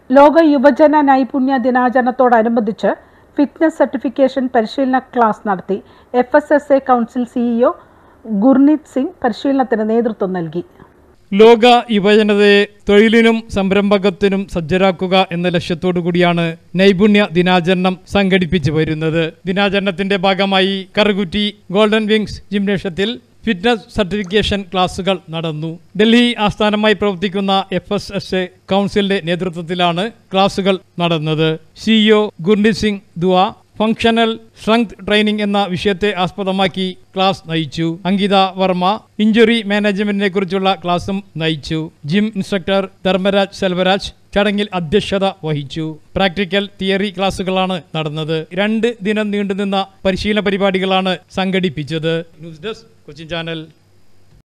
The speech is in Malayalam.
ലോക യുവജന നൈപുണ്യ ദിനാചരണത്തോടനുബന്ധിച്ച് ഫിറ്റ്നസ് സർട്ടിഫിക്കേഷൻ പരിശീലന ക്ലാസ് നടത്തി F S S A council CEO Gurneet Singh പരിശീലനത്തിന് നേതൃത്വം നൽകി ലോക യുവജനതയെ തൊഴിലിനും സംരംഭകത്തിനും സജ്ജരാക്കുക എന്ന ലക്ഷ്യത്തോടു കൂടിയാണ് നൈപുണ്യ ദിനാചരണം സംഘടിപ്പിച്ചു വരുന്നത് ദിനാചരണത്തിന്റെ ഭാഗമായി കറുകുറ്റി ഗോൾഡൻ വിങ്സ് ജിംനേഷ്യത്തിൽ ഫിറ്റ്നസ് സർട്ടിഫിക്കേഷൻ ക്ലാസുകൾ നടന്നു ഡൽഹി ആസ്ഥാനമായി പ്രവർത്തിക്കുന്ന എഫ് എസ് എസ് എ കൗൺസിലിന്റെ നേതൃത്വത്തിലാണ് ക്ലാസുകൾ നടന്നത് CEO Gurneet Singh Dua functional strength training എന്ന വിഷയത്തെ ആസ്പദമാക്കി ക്ലാസ് നയിച്ചു അങ്കിത വർമ്മ ഇഞ്ചുറി മാനേജ്മെന്റിനെ കുറിച്ചുള്ള ക്ലാസും നയിച്ചു ജിം ഇൻസ്ട്രക്ടർ ധർമ്മരാജ് സെൽവരാജ് ചടങ്ങിൽ അധ്യക്ഷത വഹിച്ചു പ്രാക്ടിക്കൽ തിയറി ക്ലാസുകളാണ് നടന്നത് രണ്ട് ദിനം നീണ്ടുനിന്ന പരിശീലന പരിപാടികളാണ് സംഘടിപ്പിച്ചത് ന്യൂസ് ഡെസ്ക് കൊച്ചിൻ ചാനൽ